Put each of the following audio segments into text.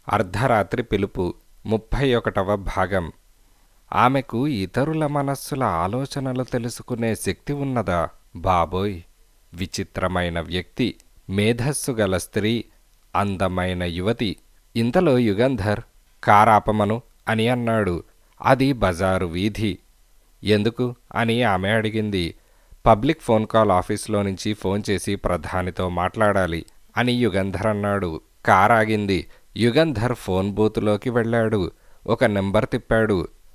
అర్ధరాత్రి పిలుపు ముప్పై ఒకటవ భాగం ఆమెకు ఇతరుల మనస్సుల ఆలోచనలు తెలుసుకునే శక్తి ఉన్నదా బాబోయ్ విచిత్రమైన వ్యక్తి మేధస్సు గల స్త్రీ అందమైన యువతి ఇంతలో యుగంధర్ కారాపమను అని అన్నాడు అది బజారు వీధి ఎందుకు అని ఆమె అడిగింది పబ్లిక్ ఫోన్ కాల్ ఆఫీస్లో నుంచి ఫోన్ చేసి ప్రధానితో మాట్లాడాలి అని యుగంధర్ అన్నాడు కార్ ఆగింది యుగంధర్ ఫోన్ బూత్లోకి వెళ్ళాడు ఒక నెంబర్ తిప్పాడు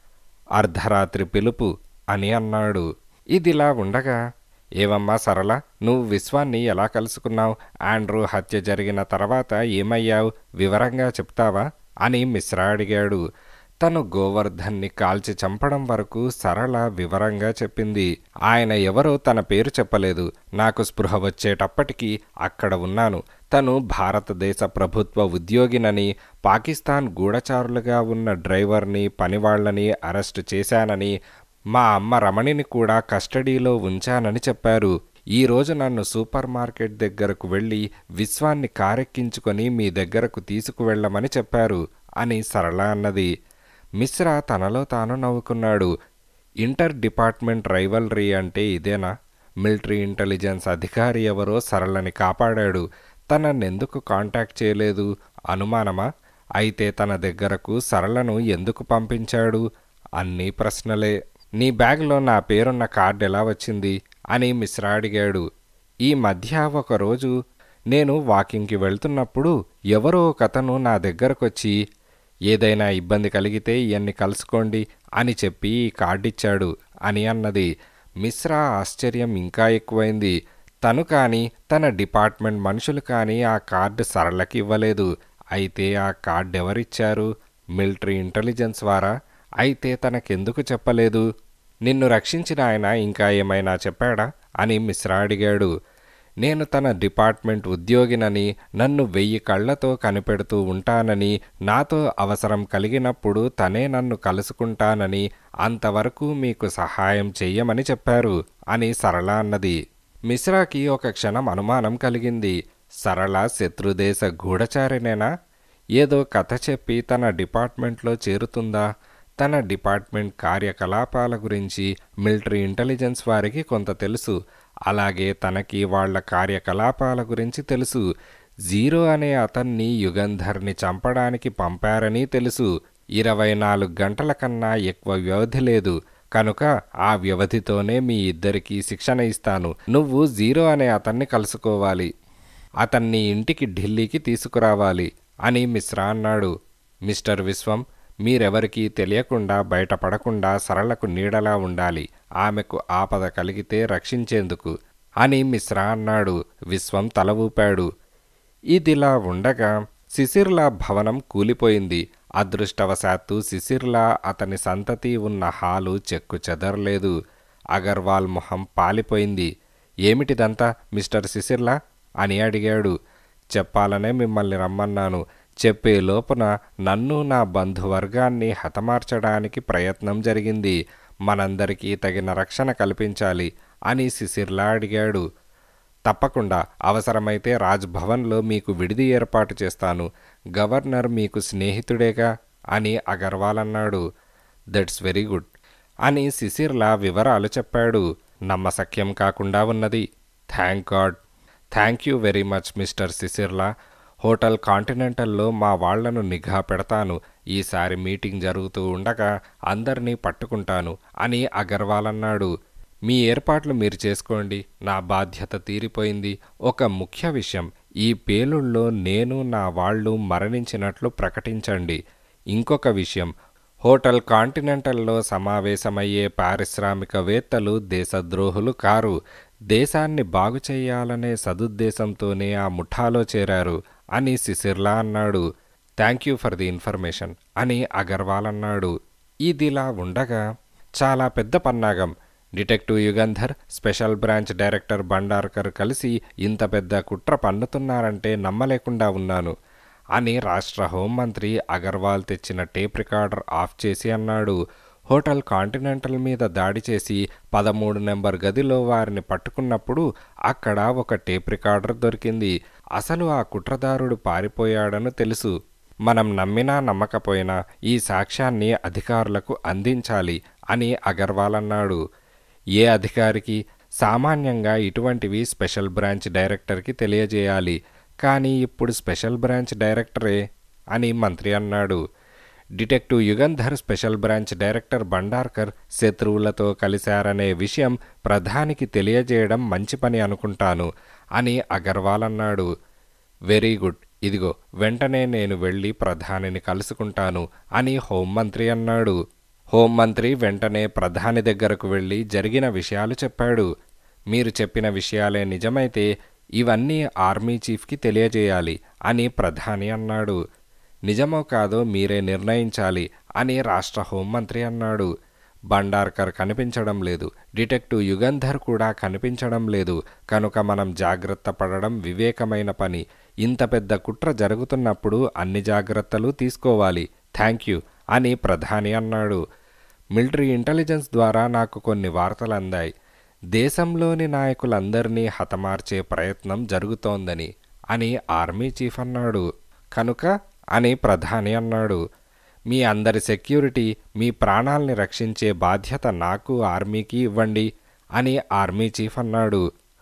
అర్ధరాత్రి పిలుపు అని అన్నాడు ఇదిలా ఉండగా ఏవమ్మా సరళ నువ్వు విశ్వాన్ని ఎలా కలుసుకున్నావు ఆండ్రూ హత్య జరిగిన తర్వాత ఏమయ్యావు వివరంగా చెప్తావా అని మిశ్రా అడిగాడు తను గోవర్ధన్ని కాల్చి చంపడం వరకు సరళ వివరంగా చెప్పింది ఆయన ఎవరో తన పేరు చెప్పలేదు నాకు స్పృహ వచ్చేటప్పటికి అక్కడ ఉన్నాను తను భారతదేశ ప్రభుత్వ ఉద్యోగినని పాకిస్తాన్ గూఢచారులుగా ఉన్న డ్రైవర్ని పనివాళ్లని అరెస్టు చేశానని మా అమ్మ రమణిని కూడా కస్టడీలో ఉంచానని చెప్పారు ఈ రోజు నన్ను సూపర్ మార్కెట్ దగ్గరకు వెళ్ళి విశ్వాన్ని కారెక్కించుకొని మీ దగ్గరకు తీసుకువెళ్ళమని చెప్పారు అని సరళ అన్నది మిశ్రా తనలో తాను నవ్వుకున్నాడు ఇంటర్ డిపార్ట్మెంట్ రైవల్రీ అంటే ఇదేనా మిలిటరీ ఇంటెలిజెన్స్ అధికారి ఎవరో సరళని కాపాడాడు తననెందుకు కాంటాక్ట్ చేయలేదు అనుమానమా అయితే తన దగ్గరకు సరళను ఎందుకు పంపించాడు అన్నీ ప్రశ్నలే నీ బ్యాగ్లో నా పేరున్న కార్డు ఎలా వచ్చింది అని మిశ్రా అడిగాడు ఈ మధ్య ఒకరోజు నేను వాకింగ్కి వెళ్తున్నప్పుడు ఎవరో ఒకతను నా దగ్గరకొచ్చి ఏదైనా ఇబ్బంది కలిగితే ఇవన్నీ కలుసుకోండి అని చెప్పి ఈ కార్డు ఇచ్చాడు అని అన్నది మిశ్రా ఆశ్చర్యం ఇంకా ఎక్కువైంది తను కానీ తన డిపార్ట్మెంట్ మనుషులు కానీ ఆ కార్డు సరళకి ఇవ్వలేదు అయితే ఆ కార్డు ఎవరిచ్చారు మిలిటరీ ఇంటెలిజెన్స్ వారా అయితే తనకెందుకు చెప్పలేదు నిన్ను రక్షించిన ఆయన ఇంకా ఏమైనా చెప్పాడా అని మిశ్రా అడిగాడు నేను తన డిపార్ట్మెంట్ ఉద్యోగినని నన్ను వెయ్యి కళ్ళతో కనిపెడుతూ ఉంటానని నాతో అవసరం కలిగినప్పుడు తనే నన్ను కలుసుకుంటానని అంతవరకు మీకు సహాయం చెయ్యమని చెప్పారు అని సరళ అన్నది మిశ్రాకి ఒక క్షణం అనుమానం కలిగింది సరళ శత్రుదేశ గూఢచారినేనా ఏదో కథ చెప్పి తన డిపార్ట్మెంట్లో చేరుతుందా తన డిపార్ట్మెంట్ కార్యకలాపాల గురించి మిలిటరీ ఇంటెలిజెన్స్ వారికి కొంత తెలుసు అలాగే తనకి వాళ్ల కార్యకలాపాల గురించి తెలుసు జీరో అనే అతన్ని యుగంధర్ని చంపడానికి పంపారని తెలుసు ఇరవై నాలుగు గంటల కన్నా ఎక్కువ వ్యవధి లేదు కనుక ఆ వ్యవధితోనే మీ ఇద్దరికీ శిక్షణ ఇస్తాను నువ్వు జీరో అనే అతన్ని కలుసుకోవాలి అతన్ని ఇంటికి ఢిల్లీకి తీసుకురావాలి అని మిశ్రా అన్నాడు మిస్టర్ విశ్వం మీరెవరికీ తెలియకుండా బయటపడకుండా సరళకు నీడలా ఉండాలి ఆమెకు ఆపద కలిగితే రక్షించేందుకు అని మిశ్రా అన్నాడు విశ్వం తల ఊపాడు ఇదిలా ఉండగా శిశిర్లా భవనం కూలిపోయింది అదృష్టవశాత్తు శిశిర్లా అతని సంతతి ఉన్న హాలు చెక్కు చెదరలేదు అగర్వాల్ మొహం పాలిపోయింది ఏమిటిదంతా మిస్టర్ శిశిర్లా అని అడిగాడు చెప్పాలనే మిమ్మల్ని రమ్మన్నాను చెప్పే లోపున నన్ను నా బంధువర్గాన్ని హతమార్చడానికి ప్రయత్నం జరిగింది మనందరికీ తగిన రక్షణ కల్పించాలి అని శిశిర్లా అడిగాడు తప్పకుండా అవసరమైతే రాజ్భవన్లో మీకు విడిది ఏర్పాటు చేస్తాను గవర్నర్ మీకు స్నేహితుడేగా అని అగర్వాల్ అన్నాడు దట్స్ వెరీ గుడ్ అని శిశిర్లా వివరాలు చెప్పాడు నమ్మసక్యం కాకుండా ఉన్నది thank god thank you very much mister శిశిర్లా హోటల్ కాంటినెంటల్లో మా వాళ్లను నిఘా పెడతాను ఈసారి మీటింగ్ జరుగుతూ ఉండగా అందరినీ పట్టుకుంటాను అని అగర్వాల్ అన్నాడు మీ ఏర్పాట్లు మీరు చేసుకోండి నా బాధ్యత తీరిపోయింది ఒక ముఖ్య విషయం ఈ పేలుళ్ళలో నేను నా వాళ్ళు మరణించినట్లు ప్రకటించండి ఇంకొక విషయం హోటల్ కాంటినెంటల్లో సమావేశమయ్యే పారిశ్రామికవేత్తలు దేశద్రోహులు కారు దేశాన్ని బాగు చేయాలనే సదుద్దేశంతోనే ఆ ముఠాలో చేరారు అని సిసిర్లా అన్నాడు thank you for the information అని అగర్వాల్ అన్నాడు ఇదిలా ఉండగా చాలా పెద్ద పన్నాగం detective Yugandhar special branch director Bhandarkar కలిసి ఇంత పెద్ద కుట్ర పన్నుతున్నారంటే నమ్మలేకుండా ఉన్నాను అని రాష్ట్ర హోంమంత్రి అగర్వాల్ తెచ్చిన టేప్ రికార్డర్ ఆఫ్ చేసి అన్నాడు హోటల్ కాంటినెంటల్ మీద దాడి చేసి పదమూడు నెంబర్ గదిలో వారిని పట్టుకున్నప్పుడు అక్కడ ఒక టేప్ రికార్డర్ దొరికింది అసలు ఆ కుట్రదారుడు పారిపోయాడని తెలుసు మనం నమ్మినా నమ్మకపోయినా ఈ సాక్ష్యాన్ని అధికారులకు అందించాలి అని అగర్వాల్ అన్నాడు ఏ అధికారికి సామాన్యంగా ఇటువంటివి స్పెషల్ బ్రాంచ్ డైరెక్టర్కి తెలియజేయాలి కానీ ఇప్పుడు స్పెషల్ బ్రాంచ్ డైరెక్టరే అని మంత్రి అన్నాడు detective Yugandhar special branch director Bhandarkar శత్రువులతో కలిశారనే విషయం ప్రధానికి తెలియజేయడం మంచి పని అనుకుంటాను అని అగర్వాల్ అన్నాడు వెరీ గుడ్ ఇదిగో వెంటనే నేను వెళ్ళి ప్రధానిని కలుసుకుంటాను అని హోంమంత్రి అన్నాడు హోంమంత్రి వెంటనే ప్రధాని దగ్గరకు వెళ్ళి జరిగిన విషయాలు చెప్పాడు మీరు చెప్పిన విషయాలే నిజమైతే ఇవన్నీ ఆర్మీ చీఫ్కి తెలియజేయాలి అని ప్రధాని అన్నాడు నిజమో కాదో మీరే నిర్ణయించాలి అని రాష్ట్ర హోంమంత్రి అన్నాడు బండార్కర్ కనిపించడం లేదు డిటెక్టివ్ యుగంధర్ కూడా కనిపించడం లేదు కనుక మనం జాగ్రత్త పడడం వివేకమైన పని ఇంత పెద్ద కుట్ర జరుగుతున్నప్పుడు అన్ని జాగ్రత్తలు తీసుకోవాలి థ్యాంక్ యూ అని ప్రధాని అన్నాడు మిలిటరీ ఇంటెలిజెన్స్ ద్వారా నాకు కొన్ని వార్తలు అందాయి దేశంలోని నాయకులందరినీ హతమార్చే ప్రయత్నం జరుగుతోందని అని ఆర్మీ చీఫ్ అన్నాడు కనుక అని ప్రధాని అన్నాడు మీ అందరి సెక్యూరిటీ మీ ప్రాణాల్ని రక్షించే బాధ్యత నాకు ఆర్మీకి ఇవ్వండి అని ఆర్మీ చీఫ్ అన్నాడు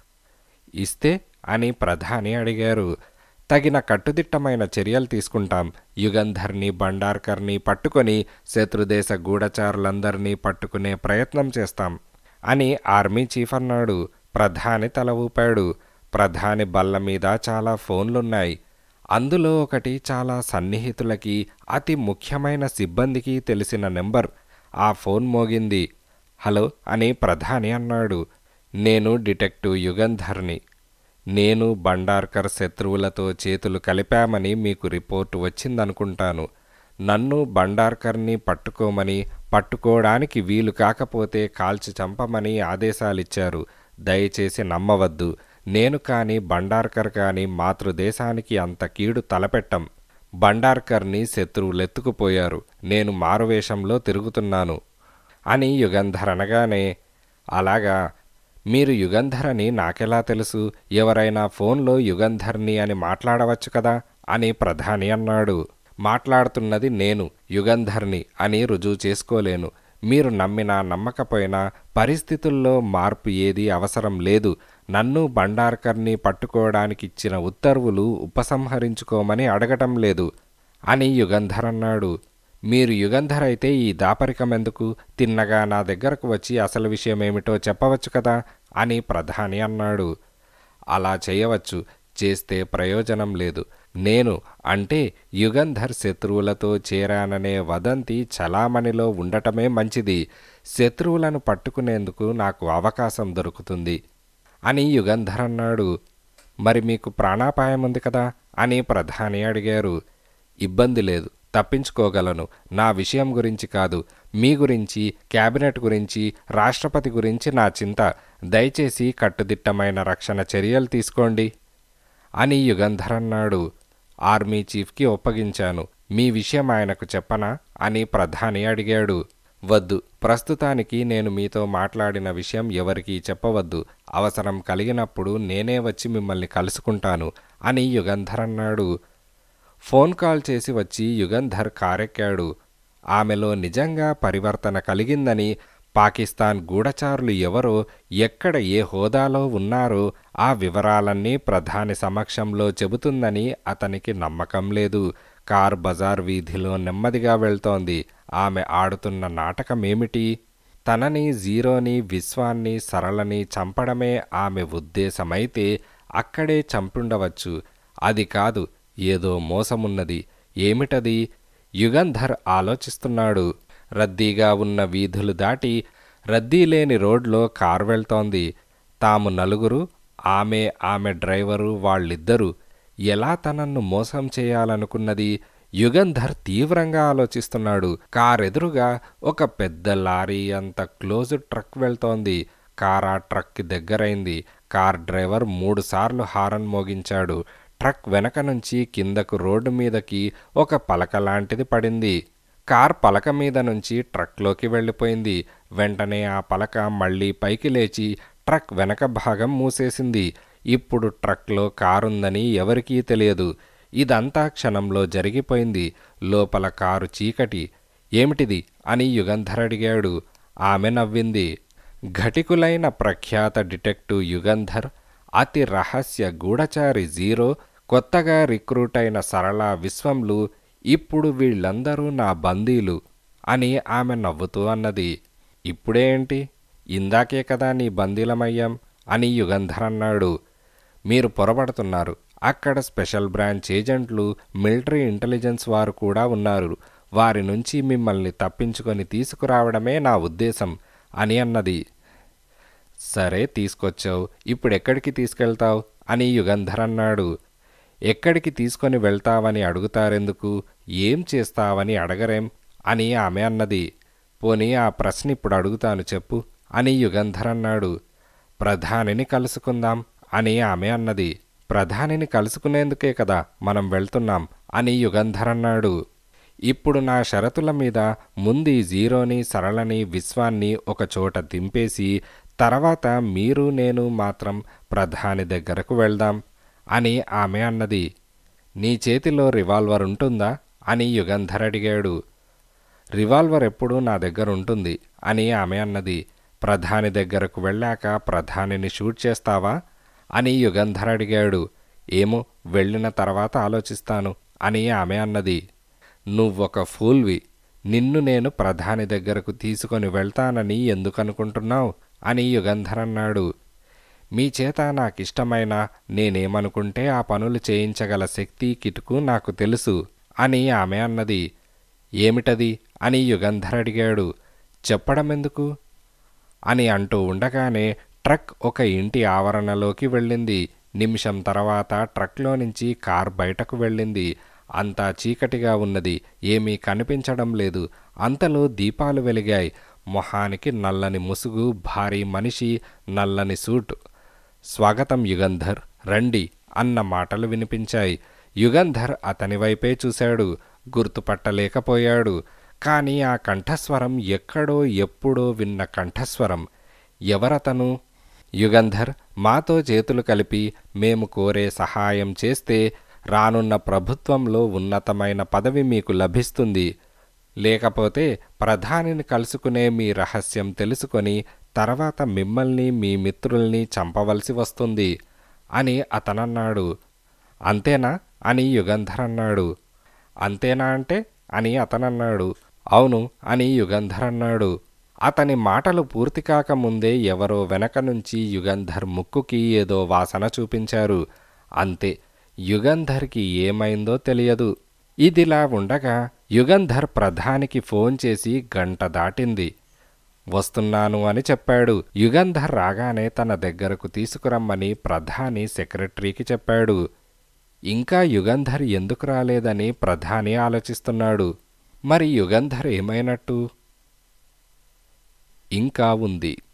ఇస్తే అని ప్రధాని అడిగారు తగిన కట్టుదిట్టమైన చర్యలు తీసుకుంటాం యుగంధర్ని బండార్కర్ని పట్టుకొని శత్రుదేశ గూఢచారులందరినీ పట్టుకునే ప్రయత్నం చేస్తాం అని ఆర్మీ చీఫ్ అన్నాడు ప్రధాని తల ఊపాడు ప్రధాని బల్ల మీద చాలా ఫోన్లున్నాయి అందులో ఒకటి చాలా సన్నిహితులకి అతి ముఖ్యమైన సిబ్బందికి తెలిసిన నెంబర్ ఆ ఫోన్ మోగింది హలో అని ప్రధాని అన్నాడు నేను డిటెక్టివ్ యుగంధర్ని నేను బండార్కర్ శత్రువులతో చేతులు కలిపామని మీకు రిపోర్టు వచ్చిందనుకుంటాను నన్ను బండార్కర్ని పట్టుకోమని పట్టుకోవడానికి వీలు కాకపోతే కాల్చి చంపమని ఆదేశాలిచ్చారు దయచేసి నమ్మవద్దు నేను కానీ బండార్కర్ కానీ మాతృదేశానికి అంత కీడు తలపెట్టం బండార్కర్ని శత్రువులెత్తుకుపోయారు నేను మారువేషంలో తిరుగుతున్నాను అని యుగంధర్ అనగానే అలాగా మీరు యుగంధర్ అని నాకెలా తెలుసు ఎవరైనా ఫోన్లో యుగంధర్ని అని మాట్లాడవచ్చు కదా అని ప్రధాని అన్నాడు మాట్లాడుతున్నది నేను యుగంధర్ని అని రుజువు చేసుకోలేను మీరు నమ్మినా నమ్మకపోయినా పరిస్థితుల్లో మార్పు ఏదీ అవసరం లేదు నన్ను బండార్కర్ని పట్టుకోవడానికి ఇచ్చిన ఉత్తర్వులు ఉపసంహరించుకోమని అడగటం లేదు అని యుగంధర్ అన్నాడు మీరు యుగంధర్ అయితే ఈ దాపరికం ఎందుకు తిన్నగా నా దగ్గరకు వచ్చి అసలు విషయం ఏమిటో చెప్పవచ్చు కదా అని ప్రధాని అన్నాడు అలా చేయవచ్చు చేస్తే ప్రయోజనం లేదు నేను అంటే యుగంధర్ శత్రువులతో చేరాననే వదంతి చలామణిలో ఉండటమే మంచిది శత్రువులను పట్టుకునేందుకు నాకు అవకాశం దొరుకుతుంది అని యుగంధర్ అన్నాడు మరి మీకు ప్రాణాపాయం ఉంది కదా అని ప్రధాని అడిగారు ఇబ్బంది లేదు తప్పించుకోగలను నా విషయం గురించి కాదు మీ గురించి క్యాబినెట్ గురించి రాష్ట్రపతి గురించి నా చింత దయచేసి కట్టుదిట్టమైన రక్షణ చర్యలు తీసుకోండి అని యుగంధర్ అన్నాడు ఆర్మీ చీఫ్కి ఒప్పగించాను మీ విషయం ఆయనకు చెప్పనా అని ప్రధాని అడిగాడు వద్దు ప్రస్తుతానికి నేను మీతో మాట్లాడిన విషయం ఎవరికీ చెప్పవద్దు అవసరం కలిగినప్పుడు నేనే వచ్చి మిమ్మల్ని కలుసుకుంటాను అని యుగంధర్ అన్నాడు ఫోన్ కాల్ చేసి వచ్చి యుగంధర్ కారెక్కాడు ఆమెలో నిజంగా పరివర్తన కలిగిందని పాకిస్తాన్ గూఢచారులు ఎవరో ఎక్కడ ఏ హోదాలో ఉన్నారో ఆ వివరాలన్నీ ప్రధాని సమక్షంలో చెబుతుందని అతనికి నమ్మకం లేదు కార్ బజార్ వీధిలో నెమ్మదిగా వెళ్తోంది ఆమె ఆడుతున్న నాటకమేమిటి తనని జీరోని విశ్వాన్ని సరళని చంపడమే ఆమె ఉద్దేశమైతే అక్కడే చంపుండవచ్చు అది కాదు ఏదో మోసమున్నది ఏమిటది యుగంధర్ ఆలోచిస్తున్నాడు రద్దీగా ఉన్న వీధులు దాటి రద్దీ లేని రోడ్లో కారు వెళ్తోంది తాము నలుగురు ఆమె ఆమె డ్రైవరు వాళ్ళిద్దరూ ఎలా తనన్ను మోసం చేయాలనుకున్నది యుగంధర్ తీవ్రంగా ఆలోచిస్తున్నాడు కారెదురుగా ఒక పెద్ద లారీ అంత క్లోజ్ ట్రక్ వెళ్తోంది కార్ ఆ ట్రక్కి దగ్గరైంది కార్ డ్రైవర్ మూడుసార్లు హారన్ మోగించాడు ట్రక్ వెనక నుంచి కిందకు రోడ్డు మీదకి ఒక పలక లాంటిది పడింది కార్ పలక మీద నుంచి ట్రక్లోకి వెళ్ళిపోయింది వెంటనే ఆ పలక మళ్ళీ పైకి లేచి ట్రక్ వెనక భాగం మూసేసింది ఇప్పుడు ట్రక్లో కారుందని ఎవరికీ తెలియదు ఇదంతా క్షణంలో జరిగిపోయింది లోపల కారు చీకటి ఏమిటిది అని యుగంధర్ అడిగాడు ఆమె నవ్వింది ఘటికులైన ప్రఖ్యాత డిటెక్టివ్ యుగంధర్ అతి రహస్య గూఢచారి జీరో కొత్తగా రిక్రూట్ అయిన సరళ విశ్వంలు ఇప్పుడు వీళ్ళందరూ నా బందీలు అని ఆమె నవ్వుతూ అన్నది ఇప్పుడే ఏంటి ఇందాకే కదా నీ బందీలమయ్యాం అని యుగంధర్ అన్నాడు మీరు పొరపడుతున్నారు అక్కడ స్పెషల్ బ్రాంచ్ ఏజెంట్లు మిలిటరీ ఇంటెలిజెన్స్ వారు కూడా ఉన్నారు వారి నుంచి మిమ్మల్ని తప్పించుకొని తీసుకురావడమే నా ఉద్దేశం అని అన్నది సరే తీసుకొచ్చావు ఇప్పుడు ఎక్కడికి తీసుకెళ్తావు అని యుగంధర్ అన్నాడు ఎక్కడికి తీసుకొని వెళ్తావని అడుగుతారెందుకు ఏం చేస్తావని అడగరేం అని ఆమె అన్నది పోనీ ఆ ప్రశ్న ఇప్పుడు అడుగుతాను చెప్పు అని యుగంధర్ అన్నాడు ప్రధానిని కలుసుకుందాం అని ఆమె అన్నది ప్రధానిని కలుసుకునేందుకే కదా మనం వెళ్తున్నాం అని యుగంధర్ అన్నాడు ఇప్పుడు నా షరతుల మీద ముందు జీరోని సరళని విశ్వాన్ని ఒక చోట దింపేసి తర్వాత మీరు నేను మాత్రం ప్రధాని దగ్గరకు వెళ్దాం అని ఆమె అన్నది నీ చేతిలో రివాల్వర్ ఉంటుందా అని యుగంధర్ అడిగాడు రివాల్వర్ ఎప్పుడూ నా దగ్గర ఉంటుంది అని ఆమె అన్నది ప్రధాని దగ్గరకు వెళ్ళాక ప్రధానిని షూట్ చేస్తావా అని యుగంధర్ అడిగాడు ఏమో వెళ్ళిన తర్వాత ఆలోచిస్తాను అని ఆమె అన్నది నువ్వొక ఫూల్వి నిన్ను నేను ప్రధాని దగ్గరకు తీసుకొని వెళ్తానని ఎందుకు అనుకుంటున్నావు అని యుగంధర్ అన్నాడు మీ చేత నాకిష్టమైన నేనేమనుకుంటే ఆ పనులు చేయించగల శక్తి కిటుకు నాకు తెలుసు అని ఆమె అన్నది ఏమిటది అని యుగంధర్ అడిగాడు చెప్పడం ఎందుకు అని అంటూ ఉండగానే ట్రక్ ఒక ఇంటి ఆవరణలోకి వెళ్ళింది నిమిషం తర్వాత ట్రక్లో నుంచి కార్ బయటకు వెళ్ళింది అంతా చీకటిగా ఉన్నది ఏమీ కనిపించడం లేదు అంతలో దీపాలు వెలిగాయి మొహానికి నల్లని ముసుగు భారీ మనిషి నల్లని సూట్ స్వాగతం యుగంధర్ రండి అన్న మాటలు వినిపించాయి యుగంధర్ అతని వైపే చూశాడు గుర్తుపట్టలేకపోయాడు కానీ ఆ కంఠస్వరం ఎక్కడో ఎప్పుడో విన్న కంఠస్వరం ఎవరతను యుగంధర్ మాతో చేతులు కలిపి మేము కోరే సహాయం చేస్తే రానున్న ప్రభుత్వంలో ఉన్నతమైన పదవి మీకు లభిస్తుంది లేకపోతే ప్రధానిని కలుసుకునే మీ రహస్యం తెలుసుకొని తర్వాత మిమ్మల్ని మీ మిత్రుల్ని చంపవలసి వస్తుంది అని అతనన్నాడు అంతేనా అని యుగంధర్ అన్నాడు అంతేనా అంటే అని అతనన్నాడు అవును అని యుగంధర్ అన్నాడు అతని మాటలు పూర్తి కాకముందే ఎవరో వెనక నుంచి యుగంధర్ ముక్కుకి ఏదో వాసన చూపించారు అంతే యుగంధర్కి ఏమైందో తెలియదు ఇదిలా ఉండగా యుగంధర్ ప్రధానికి ఫోన్ చేసి గంట దాటింది వస్తున్నాను అని చెప్పాడు యుగంధర్ రాగానే తన దగ్గరకు తీసుకురమ్మని ప్రధాని సెక్రటరీకి చెప్పాడు ఇంకా యుగంధర్ ఎందుకు రాలేదని ప్రధాని ఆలోచిస్తున్నాడు మరి యుగంధర్ ఏమైనట్టు ఇంకా ఉంది